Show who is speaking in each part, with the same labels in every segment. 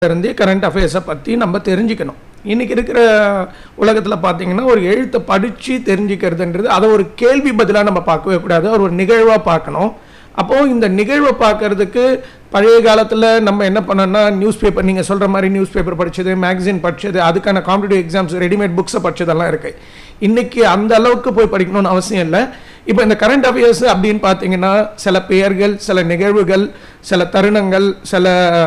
Speaker 1: இருந்து கரண்ட் அஃபேர்ஸை பற்றி நம்ம தெரிஞ்சுக்கணும் இன்றைக்கி இருக்கிற உலகத்தில் பார்த்தீங்கன்னா ஒரு எழுத்தை படித்து தெரிஞ்சுக்கிறதுன்றது அதை ஒரு கேள்வி பதிலாக நம்ம பார்க்கவே கூடாது அது ஒரு நிகழ்வாக பார்க்கணும் அப்போது இந்த நிகழ்வை பார்க்கறதுக்கு பழைய காலத்தில் நம்ம என்ன பண்ணோம்னா நியூஸ் பேப்பர் நீங்கள் சொல்கிற மாதிரி நியூஸ் பேப்பர் படித்தது மேகசின் படித்தது அதுக்கான காம்படிட்டிவ் எக்ஸாம்ஸ் ரெடிமேட் புக்ஸை படித்ததெல்லாம் இருக்குது இன்றைக்கி அந்த அளவுக்கு போய் படிக்கணும்னு அவசியம் இல்லை இப்போ இந்த கரண்ட் அஃபேர்ஸ் அப்படின்னு பார்த்தீங்கன்னா சில பெயர்கள் சில நிகழ்வுகள் சில தருணங்கள் சில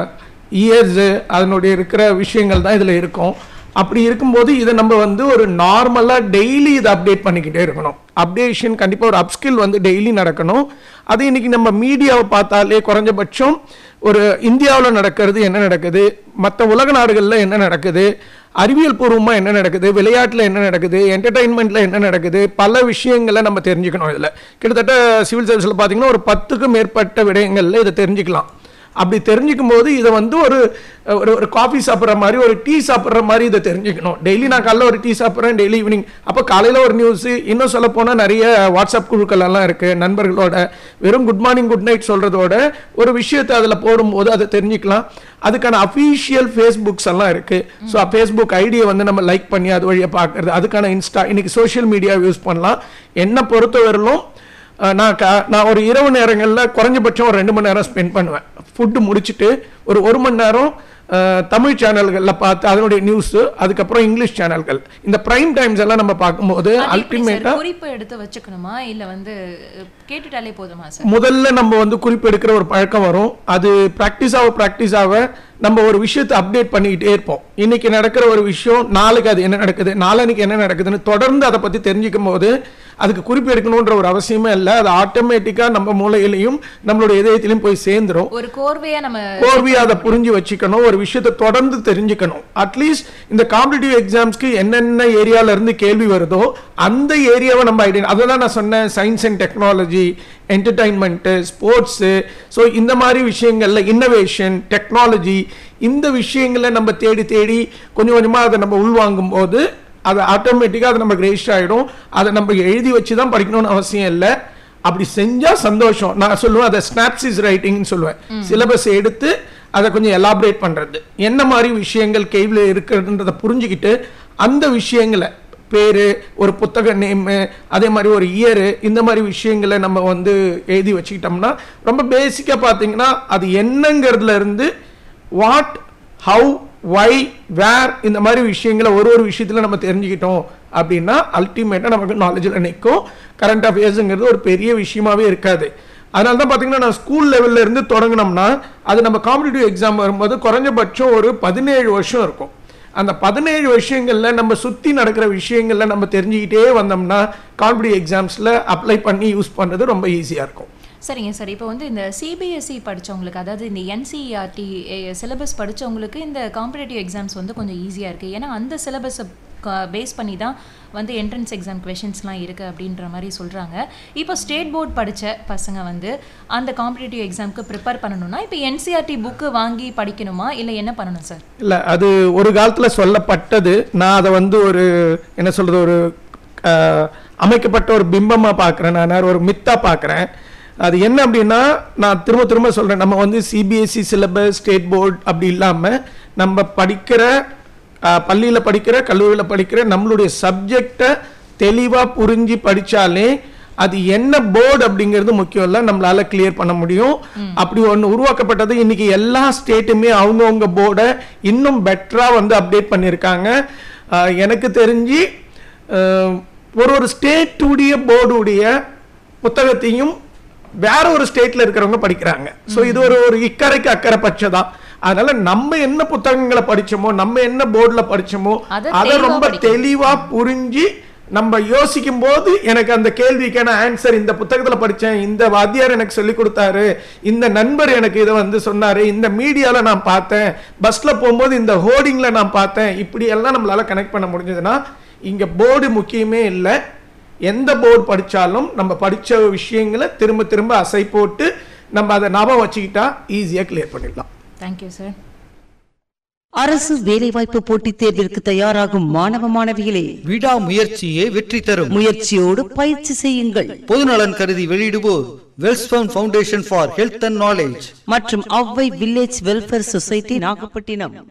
Speaker 1: இயர்ஸு அதனுடைய இருக்கிற விஷயங்கள் தான் இதில் இருக்கும் அப்படி இருக்கும்போது இதை நம்ம வந்து ஒரு நார்மலாக டெய்லி இதை அப்டேட் பண்ணிக்கிட்டே இருக்கணும் அப்டேஷன் கண்டிப்பாக ஒரு அப்ஸ்கில் வந்து டெய்லி நடக்கணும் அது இன்னைக்கு நம்ம மீடியாவை பார்த்தாலே குறைஞ்சபட்சம் ஒரு இந்தியாவில் நடக்கிறது என்ன நடக்குது மற்ற உலக நாடுகளில் என்ன நடக்குது அறிவியல் பூர்வமாக என்ன நடக்குது விளையாட்டில் என்ன நடக்குது என்டர்டைன்மெண்ட்டில் என்ன நடக்குது பல விஷயங்களை நம்ம தெரிஞ்சுக்கணும் இதில் கிட்டத்தட்ட சிவில் சர்வீஸில் பார்த்தீங்கன்னா ஒரு பத்துக்கும் மேற்பட்ட விடயங்களில் இதை தெரிஞ்சுக்கலாம் அப்படி தெரிஞ்சுக்கும் போது இதை வந்து ஒரு ஒரு ஒரு காஃபி சாப்பிட்ற மாதிரி ஒரு டீ சாப்பிட்ற மாதிரி இதை தெரிஞ்சுக்கணும் டெய்லி நான் காலைல ஒரு டீ சாப்பிட்றேன் டெய்லி ஈவினிங் அப்போ காலையில் ஒரு நியூஸு இன்னும் சொல்ல போனால் நிறைய வாட்ஸ்அப் குழுக்கள் எல்லாம் இருக்குது நண்பர்களோட வெறும் குட் மார்னிங் குட் நைட் சொல்கிறதோட ஒரு விஷயத்தை அதில் போடும்போது அதை தெரிஞ்சுக்கலாம் அதுக்கான அஃபீஷியல் ஃபேஸ்புக்ஸ் எல்லாம் இருக்குது ஸோ ஃபேஸ்புக் ஐடியை வந்து நம்ம லைக் பண்ணி அது வழியாக பார்க்குறது அதுக்கான இன்ஸ்டா இன்னைக்கு சோஷியல் மீடியா யூஸ் பண்ணலாம் என்னை பொறுத்தவரையிலும் அஹ் நான் க நான் ஒரு இரவு நேரங்களில் குறைஞ்சபட்சம் ஒரு ரெண்டு மணி நேரம் ஸ்பெண்ட் பண்ணுவேன் ஃபுட்டு முடிச்சுட்டு ஒரு ஒரு மணி நேரம் அஹ், தமிழ் சேனல்களில் பார்த்து அதனுடைய நியூஸு அதுக்கப்புறம் இங்கிலீஷ் சேனல்கள் இந்த பிரைம் டைம்ஸ் எல்லாம் நம்ம பார்க்கும்போது
Speaker 2: அது எப்படி சார்?
Speaker 1: அல்டிமேட்டாக
Speaker 2: குறிப்பு எடுத்து வச்சுக்கணுமா இல்ல வந்து அஹ், கேட்டுட்டாலே போதுமா சார்
Speaker 1: முதல்ல நம்ம வந்து குறிப்பு எடுக்கிற ஒரு பழக்கம் வரும் அது ப்ராக்டிஸ் ஆக ப்ராக்டிஸ் ஆக நம்ம ஒரு விஷயத்தை அப்டேட் பண்ணிக்கிட்டே இருப்போம் இன்னைக்கு நடக்கிற ஒரு விஷயம் நாளைக்கு அது என்ன நடக்குது நாளைக்கு என்ன நடக்குதுன்னு தொடர்ந்து அதை பற்றி தெரிஞ்சுக்கும் போது அதுக்கு குறிப்பு எடுக்கணுன்ற ஒரு அவசியமே இல்லை அது ஆட்டோமேட்டிக்காக நம்ம மூளையிலையும் நம்மளுடைய இதயத்திலையும் போய் சேர்ந்துரும்
Speaker 2: ஒரு கோர்வையா நம்ம
Speaker 1: கோர்வையா அதை புரிஞ்சு வச்சுக்கணும் ஒரு விஷயத்தை தொடர்ந்து தெரிஞ்சுக்கணும் அட்லீஸ்ட் இந்த காம்படிட்டிவ் எக்ஸாம்ஸ்க்கு என்னென்ன ஏரியால இருந்து கேள்வி வருதோ அந்த ஏரியாவை நம்ம ஐடென்டி அதை தான் நான் சொன்னேன் science and technology entertainment sports so இந்த மாதிரி விஷயங்கள்ல இன்னோவேஷன் டெக்னாலஜி இந்த விஷயங்களை நம்ம தேடி தேடி கொஞ்சம் கொஞ்சமாக அதை நம்ம உள்வாங்கும் போது அது ஆட்டோமேட்டிக்காக அது நமக்கு ரெஜிஸ்டர் ஆகிடும் அதை நம்ம எழுதி வச்சு தான் படிக்கணும்னு அவசியம் இல்லை அப்படி செஞ்சா சந்தோஷம் நான் சொல்லுவேன் அதை ஸ்னாப்சிஸ் ரைட்டிங்னு சொல்லுவேன் சிலபஸ் எடுத்து அதை கொஞ்சம் எலாபரேட் பண்றது என்ன மாதிரி விஷயங்கள் கேள்வியில் இருக்குன்றதை புரிஞ்சுக்கிட்டு அந்த விஷயங்களை பேரு ஒரு புத்தக நேமு அதே மாதிரி ஒரு இயரு இந்த மாதிரி விஷயங்களை நம்ம வந்து எழுதி வச்சுக்கிட்டோம்னா ரொம்ப பேசிக்காக பார்த்தீங்கன்னா அது என்னங்கிறதுல இருந்து வாட் ஹவு வை வேர் இந்த மாதிரி விஷயங்களை ஒரு ஒரு விஷயத்தில் நம்ம தெரிஞ்சுக்கிட்டோம் அப்படின்னா அல்டிமேட்டாக நமக்கு நாலேஜில் நிற்கும் கரண்ட் அஃபேர்ஸுங்கிறது ஒரு பெரிய விஷயமாவே இருக்காது அதனால தான் பார்த்தீங்கன்னா நான் ஸ்கூல் லெவல்ல இருந்து தொடங்கினோம்னா அது நம்ம காம்படிட்டிவ் எக்ஸாம் வரும்போது குறைஞ்சபட்சம் ஒரு பதினேழு வருஷம் இருக்கும் அந்த பதினேழு விஷயங்கள்ல நம்ம சுற்றி நடக்கிற விஷயங்கள்ல நம்ம தெரிஞ்சுக்கிட்டே வந்தோம்னா காம்படிட்டிவ் எக்ஸாம்ஸில் அப்ளை பண்ணி யூஸ் பண்ணுறது ரொம்ப ஈஸியாக இருக்கும்
Speaker 2: சரிங்க சார் இப்போ வந்து இந்த சிபிஎஸ்சி படிச்சவங்களுக்கு அதாவது இந்த என்சிஇஆர்டி சிலபஸ் படிச்சவங்களுக்கு இந்த காம்படிட்டிவ் எக்ஸாம்ஸ் வந்து கொஞ்சம் ஈஸியாக இருக்குது ஏன்னா அந்த சிலபஸை பேஸ் பண்ணி தான் வந்து என்ட்ரன்ஸ் எக்ஸாம் கொஷின்ஸ்லாம் இருக்குது அப்படின்ற மாதிரி சொல்கிறாங்க இப்போ ஸ்டேட் போர்ட் படித்த பசங்க வந்து அந்த காம்படிட்டிவ் எக்ஸாம்க்கு ப்ரிப்பேர் பண்ணணும்னா இப்போ என்சிஆர்டி புக்கு வாங்கி படிக்கணுமா இல்லை என்ன பண்ணணும் சார்
Speaker 1: இல்லை அது ஒரு காலத்தில் சொல்லப்பட்டது நான் அதை வந்து ஒரு என்ன சொல்கிறது ஒரு அஹ், அமைக்கப்பட்ட ஒரு பிம்பமாக பார்க்குறேன் நான் ஒரு மித்தாக பார்க்குறேன் அது என்ன அப்படின்னா நான் திரும்ப திரும்ப சொல்கிறேன் நம்ம வந்து சிபிஎஸ்சி சிலபஸ் ஸ்டேட் போர்டு அப்படி இல்லாமல் நம்ம படிக்கிற பள்ளியில் படிக்கிற கல்லூரியில் படிக்கிற நம்மளுடைய சப்ஜெக்டை தெளிவாக புரிஞ்சு படித்தாலே அது என்ன போர்டு அப்படிங்கிறது முக்கியம் இல்லை நம்மளால கிளியர் பண்ண முடியும் அப்படி ஒன்று உருவாக்கப்பட்டது இன்னைக்கு எல்லா ஸ்டேட்டுமே அவங்கவுங்க போர்டை இன்னும் பெட்டரா வந்து அப்டேட் பண்ணியிருக்காங்க ஆஹ் எனக்கு தெரிஞ்சு ஆஹ் ஒரு ஒரு ஸ்டேட்டுடைய போர்டுடைய புத்தகத்தையும் வேற ஒரு ஸ்டேட்ல இருக்கிறவங்க படிக்கிறாங்க ஸோ இது ஒரு ஒரு இக்கரைக்கு அக்கறை பட்சை தான் அதனால நம்ம என்ன புத்தகங்களை படிச்சோமோ நம்ம என்ன போர்டில் படிச்சோமோ
Speaker 2: அதை
Speaker 1: அதை
Speaker 2: தெளிவா
Speaker 1: ரொம்ப
Speaker 2: படிக்கணும்.
Speaker 1: தெளிவா புரிஞ்சு நம்ம யோசிக்கும் போது எனக்கு அந்த கேள்விக்கான ஆன்சர் இந்த புத்தகத்துல படிச்சேன் இந்த வாத்தியார் எனக்கு சொல்லி கொடுத்தாரு இந்த நண்பர் எனக்கு இதை வந்து சொன்னாரு இந்த மீடியால நான் பார்த்தேன் பஸ்ல போகும்போது இந்த ஹோர்டிங்ல நான் பார்த்தேன் இப்படி எல்லாம் நம்மளால கனெக்ட் பண்ண முடிஞ்சதுன்னா இங்க போர்டு முக்கியமே இல்லை எந்த போர்டு படிச்சாலும் நம்ம படிச்ச விஷயங்களை திரும்ப திரும்ப அசை போட்டு நம்ம அதை ஞாபகம் வச்சுக்கிட்டா ஈஸியா கிளியர் பண்ணிடலாம்
Speaker 2: தேங்க்யூ சார்
Speaker 3: அரசு வேலைவாய்ப்பு போட்டித் தேர்விற்கு தயாராகும் மாணவ மாணவிகளே
Speaker 4: விடாமுயற்சியே வெற்றி தரும்
Speaker 3: முயற்சியோடு பயிற்சி செய்யுங்கள்
Speaker 4: பொதுநலன் கருதி வெளியிடுவோர் Welspun foundation for health and knowledge
Speaker 3: மற்றும் Avvai village welfare society Nagapattinam